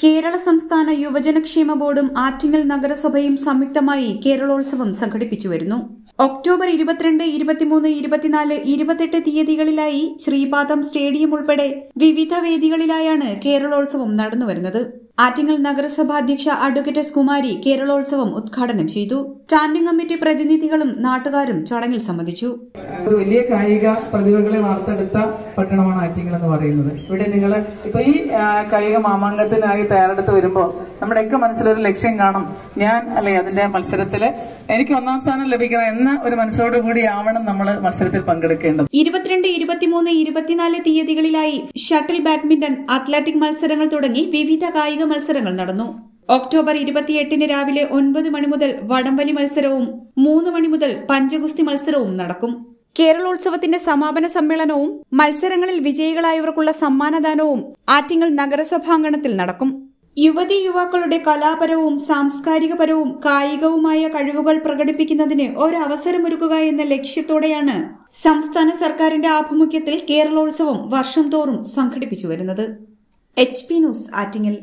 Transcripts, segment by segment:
കേരള സംസ്ഥാന യുവജനക്ഷേമ ബോർഡും ആറ്റിങ്ങൽ നഗരസഭയും സംയുക്തമായി കേരളോത്സവം സംഘടിപ്പിച്ചു വരുന്നു ഒക്ടോബർ ഇരുപത്തിരണ്ട് ഇരുപത്തിമൂന്ന് ഇരുപത്തിനാല് ഇരുപത്തെട്ട് തീയതികളിലായി ശ്രീപാദം സ്റ്റേഡിയം ഉൾപ്പെടെ വിവിധ വേദികളിലായാണ് കേരളോത്സവം നടന്നുവരുന്നത് ആറ്റിങ്ങൽ നഗരസഭ അധ്യക്ഷ അഡ്വക്കേറ്റ് എസ് കുമാരി കേരളോത്സവം ഉദ്ഘാടനം ചെയ്തു സ്റ്റാൻഡിംഗ് കമ്മിറ്റി പ്രതിനിധികളും നാട്ടുകാരും ചടങ്ങിൽ സംബന്ധിച്ചു ഒരു വലിയ കായിക പ്രതിഭകളെ വാർത്തെടുത്ത പട്ടണമാണ് ആറ്റിങ്ങൽ എന്ന് പറയുന്നത് ഇവിടെ നിങ്ങൾ ഇപ്പൊ ഈ ആ, കായിക മാമാങ്കത്തിനായി തയ്യാറെടുത്ത് വരുമ്പോൾ നമ്മുടെയൊക്കെ മനസ്സിലൊരു ലക്ഷ്യം കാണും ഞാൻ അല്ലെ അതിന്റെ മത്സരത്തില് എനിക്ക് ഒന്നാം സ്ഥാനം ലഭിക്കണം എന്ന ഒരു മനസ്സോടുകൂടി ആവണം നമ്മൾ മത്സരത്തിൽ പങ്കെടുക്കേണ്ടത് ഇരുപത്തിരണ്ട് ഇരുപത്തിമൂന്ന് ഇരുപത്തിനാല് തീയതികളിലായി ഷട്ടിൽ ബാഡ്മിന്റൺ അത്ലറ്റിക് മത്സരങ്ങൾ തുടങ്ങി വിവിധ കായിക മത്സരങ്ങൾ നടന്നു ഒക്ടോബർ ഇരുപത്തിയെട്ടിന് രാവിലെ ഒൻപത് മണി മുതൽ വടംവലി മത്സരവും മൂന്ന് മണി മുതൽ പഞ്ചഗുസ്തി മത്സരവും നടക്കും കേരളോത്സവത്തിന്റെ സമാപന സമ്മേളനവും മത്സരങ്ങളിൽ വിജയികളായവർക്കുള്ള സമ്മാനദാനവും ആറ്റിങ്ങൽ നഗരസഭാങ്കണത്തിൽ നടക്കും യുവതി യുവാക്കളുടെ കലാപരവും സാംസ്കാരികപരവും കായികവുമായ കഴിവുകൾ പ്രകടിപ്പിക്കുന്നതിന് ഒരവസരമൊരുക്കുക എന്ന ലക്ഷ്യത്തോടെയാണ് സംസ്ഥാന സർക്കാരിന്റെ ആഭിമുഖ്യത്തിൽ കേരളോത്സവം വർഷം തോറും സംഘടിപ്പിച്ചു വരുന്നത് H P news Attingal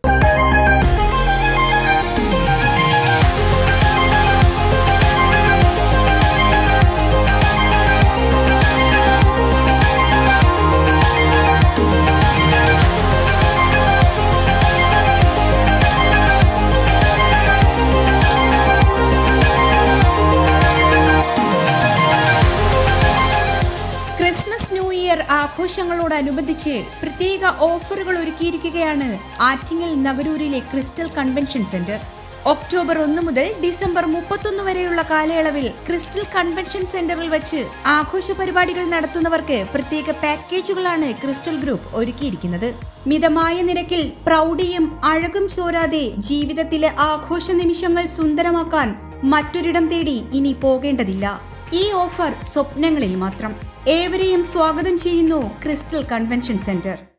Christmas new year ആഘോഷങ്ങളോടനുബന്ധിച്ച് പ്രത്യേക ഓഫറുകൾ ഒരുക്കിയിരിക്കുകയാണ് ആറ്റിങ്ങൽ നഗരൂരിലെ ക്രിസ്റ്റൽ കൺവെൻഷൻ സെന്റർ ഒക്ടോബർ ഒന്ന് മുതൽ ഡിസംബർ മുപ്പത്തൊന്ന് വരെയുള്ള കാലയളവിൽ ക്രിസ്റ്റൽ കൺവെൻഷൻ സെന്ററിൽ വച്ച് ആഘോഷ പരിപാടികൾ നടത്തുന്നവർക്ക് പ്രത്യേക പാക്കേജുകളാണ് ക്രിസ്റ്റൽ ഗ്രൂപ്പ് ഒരുക്കിയിരിക്കുന്നത് മിതമായ നിരക്കിൽ പ്രൗഢിയും അഴകും ചോരാതെ ജീവിതത്തിലെ ആഘോഷ നിമിഷങ്ങൾ സുന്ദരമാക്കാൻ മറ്റൊരിടം തേടി ഇനി പോകേണ്ടതില്ല ഈ ഓഫർ സ്വപ്നങ്ങളിൽ മാത്രം ഏവരെയും സ്വാഗതം ചെയ്യുന്നു ക്രിസ്റ്റൽ കൺവെൻഷൻ സെന്റർ